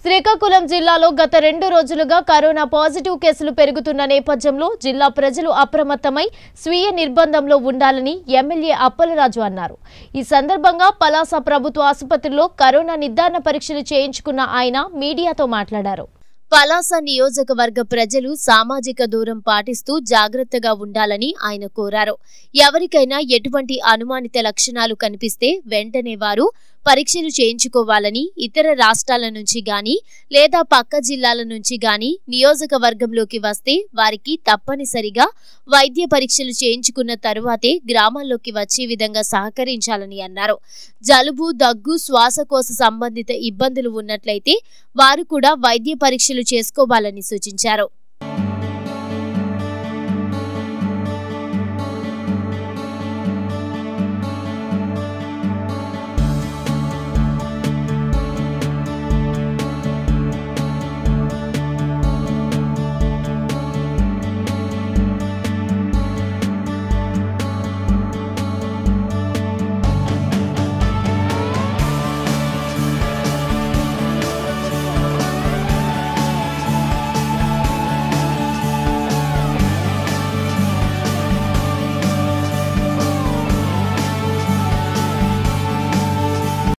శ్రీకాకుళం జిల్లాలో గత రెండు రోజులుగా కరోనా పాజిటివ్ కేసులు పెరుగుతున్న నేపథ్యంలో జిల్లా ప్రజలు అప్రమత్తమై స్వీయ నిర్బంధంలో ఉండాలని ఎమ్మెల్యే అప్పలరాజు అన్నారు ఈ సందర్భంగా పలాస ప్రభుత్వ ఆసుపత్రిలో కరోనా నిర్ధారణ పరీక్షలు చేయించుకున్న ఆయన మీడియాతో మాట్లాడారు పలాస నియోజకవర్గ ప్రజలు సామాజిక దూరం పాటిస్తూ జాగ్రత్తగా ఉండాలని ఆయన కోరారు ఎవరికైనా ఎటువంటి అనుమానిత లక్షణాలు కనిపిస్తే వెంటనే వారు పరీక్షలు చేయించుకోవాలని ఇతర రాష్ట్రాల నుంచి గాని లేదా పక్క జిల్లాల నుంచి గాని నియోజకవర్గంలోకి వస్తే వారికి తప్పనిసరిగా వైద్య పరీక్షలు చేయించుకున్న తరువాతే గ్రామాల్లోకి వచ్చే విధంగా సహకరించాలని అన్నారు జలుబు దగ్గు శ్వాసకోశ సంబంధిత ఇబ్బందులు ఉన్నట్లయితే వారు కూడా వైద్య పరీక్షలు చేసుకోవాలని సూచించారు